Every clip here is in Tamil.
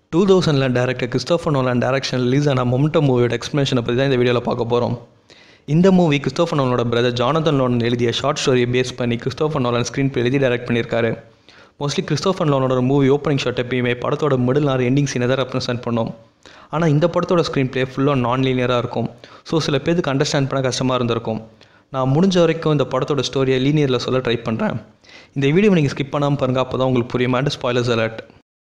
டூ தௌசண்டில் director Christopher Nolan direction release ஆன மொமெண்டோ மூவியோட எக்ஸ்பிளேஷனை பற்றி தான் இந்த வீடியோவில் பார்க்க போகிறோம் இந்த மூவி கிறிஸ்டோஃபர் நோலனோட பிரதர் ஜானதன் நோலன் எழுதிய ஷார்ட் ஸ்டோரியை பேஸ் பண்ணி கிறிஸ்டோஃபர் நோலன் ஸ்க்ரீன் எழுதி டைரக்ட் பண்ணியிருக்காரு மோஸ்ட்லி கிறிஸ்டோஃபர் நோலனோட மூவி ஓப்பனிங் ஷாட் எப்பயுமே படத்தோட மிடில் ஆர் எண்டிங் சீனை தான் ரெப்ரசென்ட் பண்ணோம் ஆனால் இந்த படத்தோட ஸ்க்ரீன் ப்ளே ஃபுல்லாக நான் லீனியராக இருக்கும் ஸோ சில பேருக்கு அண்டர்ஸ்டாண்ட் பண்ண கஷ்டமாக இருந்திருக்கும் நான் முடிஞ்ச வரைக்கும் இந்த படத்தோட ஸ்டோரியை லீனியரில் சொல்ல ட்ரை பண்ணுறேன் இந்த வீடியோ நீங்கள் ஸ்கிப் பண்ணாமல் பாருங்கள் அப்போ தான் உங்களுக்கு புரியும் அண்ட் ஸ்பாய்லர்ஸ் அலர்ட்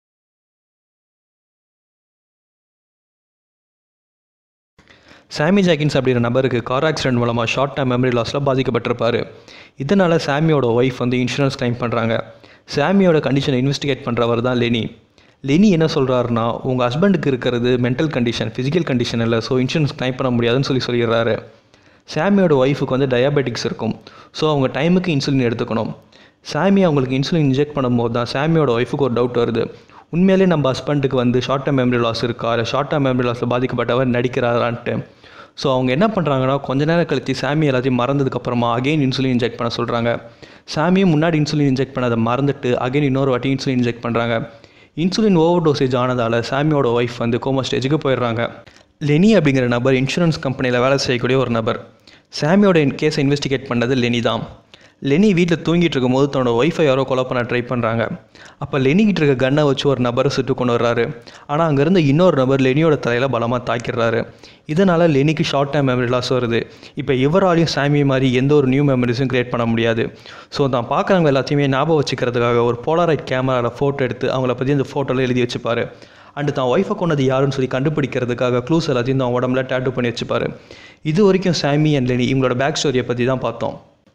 சாமி ஜாக்கின்ஸ் அப்படிங்கிற நபருக்கு கார் ஆக்சிடென்ட் மூலமாக ஷார்ட் டைம் மெமரி லாஸில் பாதிக்கப்பட்டிருப்பார் இதனால் சாமியோட ஒய்ஃப் வந்து இன்சூரன்ஸ் கிளைம் பண்ணுறாங்க சாமியோட கண்டிஷனை இன்வெஸ்டிகேட் பண்ணுறவர் தான் லெனி லெனி என்ன சொல்கிறாருன்னா உங்கள் ஹஸ்பண்டுக்கு இருக்கிறது மென்டல் கண்டிஷன் ஃபிசிக்கல் கண்டிஷன் இல்லை ஸோ இன்சூரன்ஸ் கிளைம் பண்ண முடியாதுன்னு சொல்லி சொல்லிடுறாரு சாமியோட ஒய்ஃபுக்கு வந்து டயாபெட்டிக்ஸ் இருக்கும் ஸோ அவங்க டைமுக்கு இன்சுலின் எடுத்துக்கணும் சாமி அவங்களுக்கு இன்சுலின் இன்ஜெக்ட் பண்ணும்போது தான் சாமியோட ஒய்ஃபுக்கு ஒரு டவுட் வருது உண்மையிலே நம்ம ஹஸ்பண்டுக்கு வந்து ஷார்ட் டேர்ம் மெமரி லாஸ் இருக்கா இல்லை ஷார்ட் டேர்ம் மெமரி லாஸில் பாதிக்கப்பட்டவர் நடிக்கிறாரான்ட்டு ஸோ அவங்க என்ன பண்ணுறாங்கன்னா கொஞ்ச நேரம் கழித்து சாமி எல்லாத்தையும் மறந்ததுக்கப்புறமா அகைன் இன்சுலின் இன்ஜெக்ட் பண்ண சொல்கிறாங்க சாமியும் முன்னாடி இன்சுலின் இன்ஜெக்ட் பண்ணதை மறந்துட்டு அகைன் இன்னொரு வாட்டி இன்சுலின் இன்ஜெக்ட் பண்ணுறாங்க இன்சுலின் ஓவர் டோசேஜ் ஆனதால் சாமியோட ஒய்ஃப் வந்து கோமா ஸ்டேஜுக்கு போயிடுறாங்க லெனி அப்படிங்கிற நபர் இன்சூரன்ஸ் கம்பெனியில் வேலை செய்யக்கூடிய ஒரு நபர் சாமியோட கேஸை இன்வெஸ்டிகேட் பண்ணது லெனி தான் லெனி வீட்டில் தூங்கிட்டு இருக்கும்போது தன்னோட ஒய்ஃபை யாரோ கொலை பண்ண ட்ரை பண்ணுறாங்க அப்போ லெனிக்கிட்ட இருக்க கன்னை வச்சு ஒரு நபரை சுட்டு கொண்டு வர்றாரு ஆனால் அங்கேருந்து இன்னொரு நபர் லெனியோட தலையில் பலமாக தாக்கிடுறாரு இதனால் லெனிக்கு ஷார்ட் டைம் மெமரி லாஸ் வருது இப்போ இவராலையும் சாமி மாதிரி எந்த ஒரு நியூ மெமரிஸும் க்ரியேட் பண்ண முடியாது ஸோ தான் பார்க்குறவங்க எல்லாத்தையுமே ஞாபகம் வச்சுக்கிறதுக்காக ஒரு போலாரைட் கேமராவில் ஃபோட்டோ எடுத்து அவங்கள பற்றி அந்த ஃபோட்டோவில் எழுதி வச்சுப்பார் அண்டு தான் ஒய்ஃபை கொண்டது யாருன்னு சொல்லி கண்டுபிடிக்கிறதுக்காக க்ளூஸ் எல்லாத்தையும் தான் உடம்புல டேட்டு பண்ணி வச்சுப்பார் இது வரைக்கும் சாமி அண்ட் லெனி இவங்களோட பேக் ஸ்டோரியை பற்றி தான் பார்த்தோம்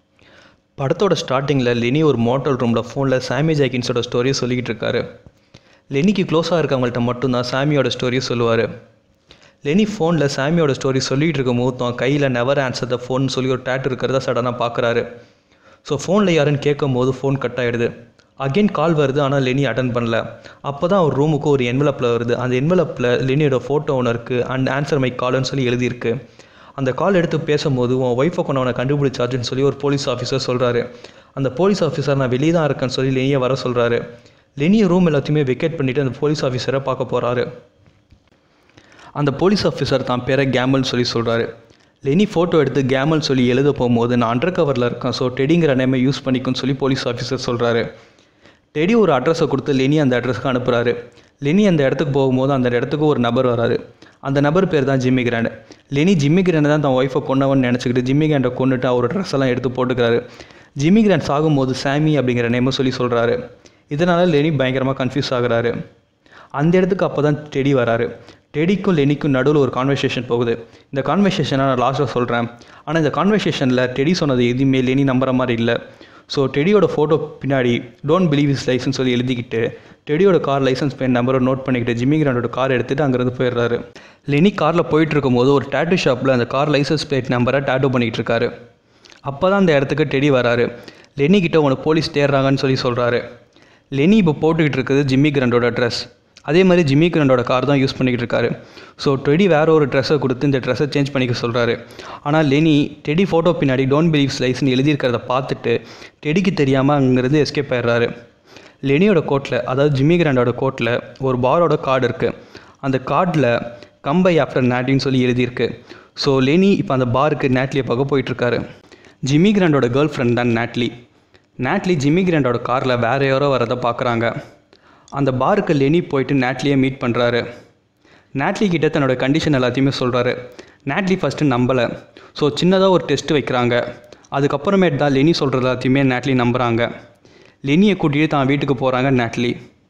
படத்தோட ஸ்டார்டிங்கில் லெனி ஒரு மோட்டல் ரூமில் ஃபோனில் சாமி ஜாக்கின்ஸோட ஸ்டோரியை சொல்லிக்கிட்டு இருக்காரு லெனிக்கு க்ளோஸாக இருக்கவங்கள்ட்ட மட்டும்தான் சாமியோட ஸ்டோரியை சொல்லுவார் லெனி ஃபோனில் சாமியோட ஸ்டோரி சொல்லிகிட்டு இருக்கும் போது தான் கையில் நெவர் ஆன்சர் த ஃபோன் சொல்லி ஒரு டேட் இருக்கிறத சடனாக பார்க்குறாரு ஸோ ஃபோனில் யாருன்னு கேட்கும் போது ஃபோன் கட் ஆகிடுது அகெயின் கால் வருது ஆனால் லெனி அட்டன் பண்ணல அப்போ தான் அவர் ரூமுக்கு ஒரு என்வலப்பில் வருது அந்த என்வலப்பில் லெனியோட ஃபோட்டோ ஒன்று இருக்குது அண்ட் ஆன்சர் மை கால்னு சொல்லி எழுதியிருக்கு அந்த கால் எடுத்து பேசும்போது உன் ஒய்ஃபை கொண்டவனை கண்டுபிடிச்சாச்சுன்னு சொல்லி ஒரு போலீஸ் ஆஃபீஸர் சொல்கிறாரு அந்த போலீஸ் ஆஃபீஸர் நான் வெளியே தான் இருக்கேன்னு சொல்லி லெனியை வர சொல்கிறாரு லெனியை ரூம் எல்லாத்தையுமே வெக்கேட் பண்ணிவிட்டு அந்த போலீஸ் ஆஃபீஸரை பார்க்க போகிறாரு அந்த போலீஸ் ஆஃபீஸர் தான் பேரை கேமல்னு சொல்லி சொல்கிறாரு லெனி ஃபோட்டோ எடுத்து கேமல் சொல்லி எழுத போகும்போது நான் அண்டர் கவரில் இருக்கேன் ஸோ டெடிங்கிற நேமை யூஸ் பண்ணிக்குன்னு சொல்லி போலீஸ் ஆஃபீஸர் சொல்கிறாரு டெடி ஒரு அட்ரஸை கொடுத்து லெனி அந்த அட்ரஸ்க்கு அனுப்புகிறாரு லெனி அந்த இடத்துக்கு போகும்போது அந்த இடத்துக்கு ஒரு நபர் வராரு அந்த நபர் பேர் தான் Jimmy Grant Lenny Jimmy Grant தான் தன் ஒய்ஃபை கொண்டவன் நினச்சிக்கிட்டு ஜிம்மி கிராண்டை கொண்டுட்டு அவர் ட்ரெஸ் எல்லாம் எடுத்து போட்டுக்கிறாரு ஜிம்மி கிராண்ட் சாகும்போது சாமி அப்படிங்கிற நேமை சொல்லி சொல்கிறாரு இதனால் லெனி பயங்கரமாக கன்ஃபியூஸ் ஆகுறாரு அந்த இடத்துக்கு அப்போ தான் டெடி வராரு டெடிக்கும் லெனிக்கும் நடுவில் ஒரு கான்வர்சேஷன் போகுது இந்த கான்வர்சேஷனை நான் லாஸ்ட்டாக சொல்கிறேன் ஆனால் இந்த கான்வர்சேஷனில் டெடி சொன்னது எதுவுமே லெனி நம்புற மாதிரி இல்லை ஸோ டெடியோட ஃபோட்டோ பின்னாடி டோன்ட் பிலீவ் இஸ் லைசன்ஸ் சொல்லி எழுதிக்கிட்டு டெடியோட கார் லைசன்ஸ் பிளேட் நம்பரை நோட் பண்ணிக்கிட்டு ஜிம்மி கிராண்டோட கார் எடுத்துகிட்டு அங்கேருந்து போயிடுறாரு லெனி காரில் போயிட்டு இருக்கும்போது ஒரு டேட்டூ ஷாப்பில் அந்த கார் லைசன்ஸ் பிளேட் நம்பரை டேட்டூ பண்ணிகிட்டு இருக்காரு அப்போ தான் அந்த இடத்துக்கு டெடி வராரு லெனி கிட்ட உனக்கு போலீஸ் தேடுறாங்கன்னு சொல்லி சொல்கிறாரு லெனி இப்போ போட்டுக்கிட்டு இருக்குது ஜிம்மி கிராண்டோட ட்ரெஸ் அதே மாதிரி ஜிம்மி கிராண்டோட கார் தான் யூஸ் பண்ணிக்கிட்டு இருக்காரு ஸோ டெடி வேற ஒரு ட்ரெஸ்ஸை கொடுத்து இந்த ட்ரெஸ்ஸை சேஞ்ச் பண்ணிக்க சொல்கிறாரு ஆனால் லெனி டெடி ஃபோட்டோ பின்னாடி டோன்ட் பிலீவ்ஸ் லைஸ்னு எழுதியிருக்கிறத பார்த்துட்டு டெடிக்கு தெரியாமல் அங்கேருந்து எஸ்கேப் ஆயிடுறாரு லெனியோட கோட்டில் அதாவது ஜிம்மி கிராண்டோட கோட்டில் ஒரு பாரோட கார்டு இருக்குது அந்த கார்டில் கம்பை ஆஃப்டர் நாட்டின்னு சொல்லி எழுதியிருக்கு ஸோ லெனி இப்போ அந்த பாருக்கு நேட்லியை பார்க்க போயிட்டுருக்காரு ஜிம்மி கிராண்டோட கேர்ள் ஃப்ரெண்ட் தான் நேட்லி நேட்லி ஜிம்மி கிராண்டோட காரில் வேறு யாரோ வரதை பார்க்குறாங்க அந்த பாருக்கு லெனி போயிட்டு நேட்லியை மீட் பண்ணுறாரு நேட்லி கிட்ட தன்னோட கண்டிஷன் எல்லாத்தையுமே சொல்கிறாரு நேட்லி ஃபஸ்ட்டு நம்பலை ஸோ சின்னதாக ஒரு டெஸ்ட் வைக்கிறாங்க அதுக்கப்புறமேட்டு தான் லெனி சொல்கிறது எல்லாத்தையுமே நேட்லி நம்புகிறாங்க லெனியை கூட்டிகிட்டு தான் வீட்டுக்கு போகிறாங்க நேட்லி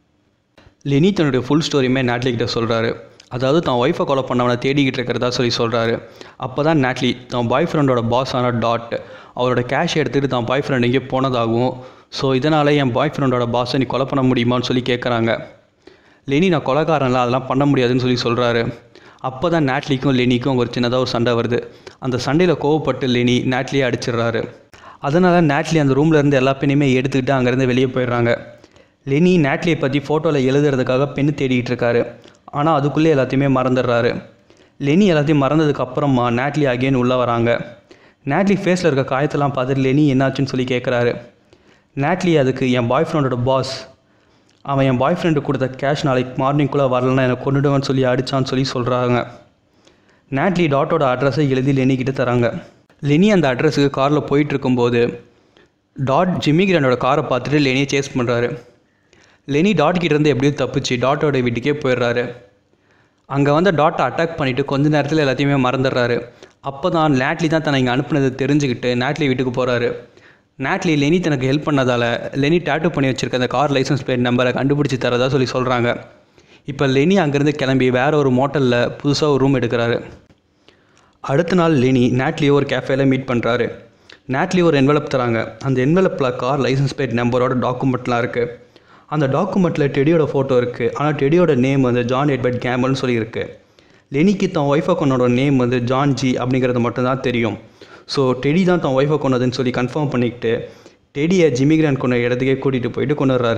லெனி தன்னுடைய ஃபுல் ஸ்டோரியுமே நேட்லி கிட்ட சொல்கிறாரு அதாவது தான் ஒய்ஃபை கொலை பண்ணவனை தேடிக்கிட்டு இருக்கிறதா சொல்லி சொல்கிறாரு அப்போ தான் நேட்லி தான் பாய் ஃப்ரெண்டோட பாஸ் ஆன டாட் அவரோட கேஷ் எடுத்துகிட்டு தான் பாய் ஃப்ரெண்ட் எங்கேயோ போனதாகவும் ஸோ இதனால் என் பாய் ஃப்ரெண்டோட பாஸை நீ கொலை பண்ண முடியுமான்னு சொல்லி கேட்குறாங்க லெனி நான் கொலைக்காரன்ல அதெல்லாம் பண்ண முடியாதுன்னு சொல்லி சொல்கிறாரு அப்போ தான் நேட்லிக்கும் லெனிக்கும் ஒரு சின்னதாக ஒரு சண்டை வருது அந்த சண்டையில் கோவப்பட்டு லெனி நேட்லியை அடிச்சிடுறாரு அதனால் நேட்லி அந்த ரூமில் இருந்து எல்லா பெண்ணையுமே எடுத்துக்கிட்டு அங்கேருந்து வெளியே போயிடுறாங்க லெனி நேட்லியை பற்றி ஃபோட்டோவில் எழுதுறதுக்காக பெண்ணு தேடிக்கிட்டு இருக்காரு ஆனால் அதுக்குள்ளே எல்லாத்தையுமே மறந்துடுறாரு லெனி எல்லாத்தையும் மறந்ததுக்கு அப்புறமா நேட்லி அகெயின் உள்ளே வராங்க நேட்லி ஃபேஸில் இருக்க காயத்தெல்லாம் பார்த்துட்டு லெனி என்னாச்சுன்னு சொல்லி கேட்குறாரு நேட்லி அதுக்கு என் பாய் ஃப்ரெண்டோட பாஸ் அவன் என் பாய் ஃப்ரெண்டு கொடுத்த கேஷ் நாளைக்கு மார்னிங்குள்ளே வரலன்னா என்னை கொண்டுடுவான்னு சொல்லி அடித்தான்னு சொல்லி சொல்கிறாங்க நேட்லி டாட்டோட அட்ரஸை எழுதி லெனி கிட்ட தராங்க லெனி அந்த அட்ரஸுக்கு காரில் போயிட்டு இருக்கும்போது டாட் ஜிம்மி கிராண்டோட காரை பார்த்துட்டு லெனியை சேஸ் பண்ணுறாரு லெனி டாட் கிட்ட இருந்து எப்படியும் தப்பிச்சு டாட்டோட வீட்டுக்கே போயிடுறாரு அங்கே வந்து டாட்டை அட்டாக் பண்ணிவிட்டு கொஞ்ச நேரத்தில் எல்லாத்தையுமே மறந்துடுறாரு அப்போ தான் நேட்லி தான் தன்னை இங்கே அனுப்புனதை தெரிஞ்சுக்கிட்டு நேட்லி வீட்டுக்கு போகிறாரு நேட்லி லெனி தனக்கு ஹெல்ப் பண்ணதால் லெனி டேட்டு பண்ணி வச்சிருக்க அந்த கார் லைசன்ஸ் பிளேட் நம்பரை கண்டுபிடிச்சி தரதா சொல்லி சொல்கிறாங்க இப்போ லெனி அங்கேருந்து கிளம்பி வேற ஒரு மோட்டலில் புதுசாக ஒரு ரூம் எடுக்கிறாரு அடுத்த நாள் லெனி நேட்லியோ ஒரு கேஃபேல மீட் பண்ணுறாரு நேட்லி ஒரு என்வலப் தராங்க அந்த என்வலப்பில் கார் லைசன்ஸ் பிளேட் நம்பரோட டாக்குமெண்ட்லாம் இருக்குது அந்த டாக்குமெண்ட்டில் டெடியோட ஃபோட்டோ இருக்குது ஆனால் டெடியோட நேம் வந்து ஜான் எட்வர்ட் கேம்பல்னு சொல்லியிருக்கு லெனிக்கு தன் ஒய்ஃபை கொண்டோட நேம் வந்து ஜான் ஜி அப்படிங்கிறது மட்டும்தான் தெரியும் ஸோ டெடி தான் தன் ஒய்ஃபை கொண்டதுன்னு சொல்லி கன்ஃபார்ம் பண்ணிக்கிட்டு டெடியை ஜிமிகிரான் கொண்ட இடத்துக்கே கூட்டிகிட்டு போயிட்டு கொண்டு வர்றாரு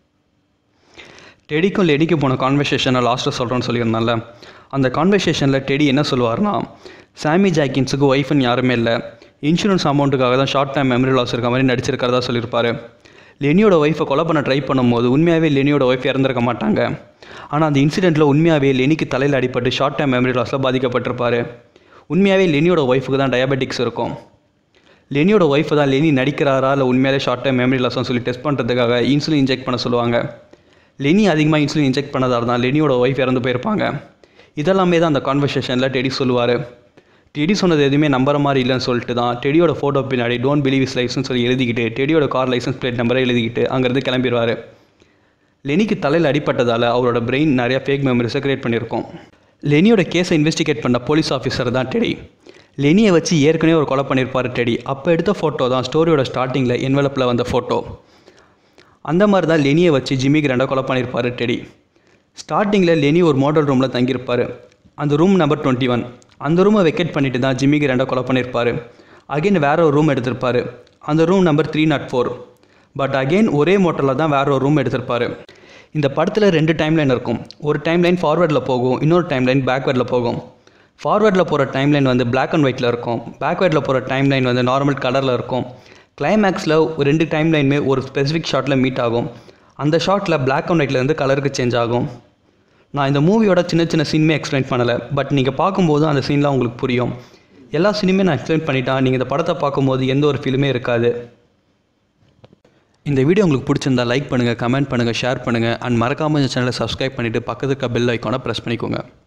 டெடிக்கும் லெடிக்கும் போன கான்வர்சேஷனை லாஸ்ட்டில் சொல்கிறேன்னு சொல்லியிருந்தால அந்த கான்வர்சேஷனில் டெடி என்ன சொல்லுவார்னா சாமி ஜாக்கின்ஸுக்கு ஒய்ஃப்னு யாருமே இல்லை இன்சூரன்ஸ் அமௌண்ட்டுக்காக தான் ஷார்ட் டைம் மெமரி லாஸ் இருக்க மாதிரி நடிச்சிருக்கிறதா சொல்லியிருப்பாரு லெனியோட ஒய்ஃபை கொலை பண்ண ட்ரை பண்ணும்போது உண்மையாகவே லெனியோட ஒய்ஃப் இறந்துருக்க மாட்டாங்க ஆனால் அந்த இன்சிடெண்ட்டில் உண்மையாகவே லெனிக்கு தலையில் அடிபட்டு ஷார்ட் டைம் மெமரி லாஸில் பாதிக்கப்பட்டிருப்பாரு உண்மையாகவே லெனியோட ஒய்ஃபுக்கு தான் டயபெட்டிக்ஸ் இருக்கும் லெனியோட ஒய்ஃபை தான் லெனி நடிக்கிறாரா இல்லை உண்மையாலே ஷார்ட் டைம் மெமரி லாஸ்னு சொல்லி டெஸ்ட் பண்ணுறதுக்காக இன்சுலின் இன்ஜெக்ட் பண்ண சொல்லுவாங்க லெனி அதிகமாக இன்சுலின் இன்ஜெக்ட் பண்ணதால தான் லெனியோட ஒய்ஃப் இறந்து போயிருப்பாங்க இதெல்லாமே தான் அந்த கான்வர்சேஷனில் டெடி சொல்லுவார் டெடி சொன்னது எதுவுமே நம்புற மாதிரி இல்லைன்னு சொல்லிட்டு தான் டெடியோட ஃபோட்டோ பின்னாடி டோன்ட் பிலீவ் இஸ் லைஃப்னு சொல்லி எழுதிக்கிட்டு டெடியோட கார் லைசன்ஸ் பிளேட் நம்பரை எழுதிக்கிட்டு அங்கேருந்து கிளம்பிடுவார் லெனிக்கு தலையில் அடிப்பட்டதால் அவரோட பிரெயின் நிறையா ஃபேக் மெமரிஸை கிரியேட் பண்ணியிருக்கோம் லெனியோட கேஸை இன்வெஸ்டிகேட் பண்ண போலீஸ் ஆஃபீஸர் தான் டெடி லெனியை வச்சு ஏற்கனவே ஒரு கொலை பண்ணியிருப்பார் டெடி அப்போ எடுத்த ஃபோட்டோ தான் ஸ்டோரியோட ஸ்டார்டிங்கில் என்வெலப்பில் வந்த ஃபோட்டோ அந்த மாதிரி தான் லெனியை வச்சு ஜிம்மி கிராண்டை கொலை பண்ணியிருப்பார் டெடி ஸ்டார்டிங்கில் லெனி ஒரு மாடல் ரூமில் தங்கியிருப்பார் அந்த ரூம் நம்பர் டுவெண்ட்டி ஒன் அந்த ரூமை வெக்கேட் பண்ணிட்டு தான் ஜிம்மி கிராண்டை கொலை பண்ணியிருப்பார் அகைன் வேற ஒரு ரூம் எடுத்திருப்பார் அந்த room number three not four but again ஒரே மோட்டலில் தான் வேற ஒரு ரூம் எடுத்திருப்பார் இந்த படத்தில் ரெண்டு டைம்லைன் இருக்கும் ஒரு டைம்லைன் ஃபார்வேர்டில் போகும் இன்னொரு டைம்லைன் பேக்வேர்டில் போகும் ஃபார்வேர்டில் போகிற டைம்லைன் வந்து Black அண்ட் ஒயிட்டில் இருக்கும் பேக்வேர்டில் போகிற டைம்லைன் வந்து நார்மல் கலரில் இருக்கும் கிளைமேக்ஸில் ரெண்டு டைம்லைனுமே ஒரு ஸ்பெசிஃபிக் ஷாட்டில் மீட் ஆகும் அந்த ஷாட்டில் Black அண்ட் ஒயிட்லேருந்து கலருக்கு சேஞ்ச் ஆகும் நான் இந்த மூவியோட சின்ன சின்ன சீனுமே எக்ஸ்பிளைன் பண்ணலை பட் நீங்கள் பார்க்கும்போது அந்த சீன்லாம் உங்களுக்கு புரியும் எல்லா சீனுமே நான் எக்ஸ்பிளைன் பண்ணிட்டா நீங்கள் இந்த படத்தை பார்க்கும்போது எந்த ஒரு ஃபீலுமே இருக்காது இந்த வீடியோ உங்களுக்கு பிடிச்சிருந்தா லைக் பண்ணுங்கள் கமெண்ட் பண்ணுங்கள் ஷேர் பண்ணுங்கள் அண்ட் மறக்காமல் இந்த சேனலை சப்ஸ்கிரைப் பண்ணிவிட்டு பக்கத்துக்கு பெல் ஐக்கானை ப்ரெஸ் பண்ணிக்கோங்க